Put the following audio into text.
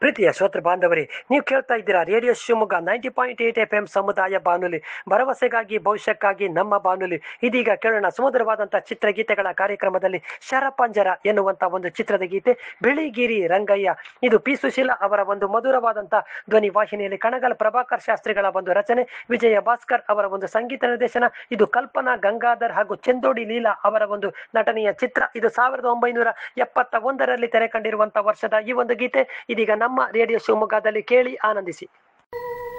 ಪ್ರೀತಿಯ ಶ್ರೋತೃ ಬಾಂಧವರೇ ನೀವು ಕೇಳ್ತಾ ಇದ್ದೀರಾ radio Shivamogga ninety point eight F M ಸಮುದಾಯ ಬಾನುಲಿ ಭರವಸೆಗಾಗಿ ಭವಿಷ್ಯಕ್ಕಾಗಿ ನಮ್ಮ ಬಾನುಲಿ ಇದೀಗ ಕೇಳೋಣ ಸುಮಧುರವಾದಂತಹ ಚಿತ್ರಗೀತೆಗಳ ಕಾರ್ಯಕ್ರಮದಲ್ಲಿ ಶರಪಂಜರ ಎನ್ನುವಂತ ಒಂದು ಚಿತ್ರದ ಗೀತೆ ಬಿಳಿಗಿರಿ ರಂಗಯ್ಯ ಇದು ಪಿ ಸುಶೀಲ ಅವರ ಒಂದು ಮಧುರವಾದಂತಹ ಧ್ವನಿ ವಾಹಿನಿಯಲ್ಲಿ ಕಣಗಲ್ ಪ್ರಭಾಕರ್ ಶಾಸ್ತ್ರಿಗಳ ಒಂದು ರಚನೆ ವಿಜಯ ಭಾಸ್ಕರ್ ಅವರ ಒಂದು ಸಂಗೀತ ನಿರ್ದೇಶನ ಇದು ಕಲ್ಪನಾ ಗಂಗಾಧರ್ ಹಾಗೂ ಚೆಂದೋಡಿ ಲೀಲಾ ಅವರ ಒಂದು ನಟನೆಯ ಚಿತ್ರ ಇದು ಸಾವಿರದ ಒಂಬೈನೂರ ಎಪ್ಪತ್ತ ಒಂದರಲ್ಲಿ ತೆರೆ ಕಂಡಿರುವಂತಹ ವರ್ಷದ ಈ ಒಂದು ಗೀತೆ ಇದೀಗ ನಮ್ಮ ರೇಡಿಯೋ ಶಿವಮೊಗ್ಗದಲ್ಲಿ ಕೇಳಿ ಆನಂದಿಸಿ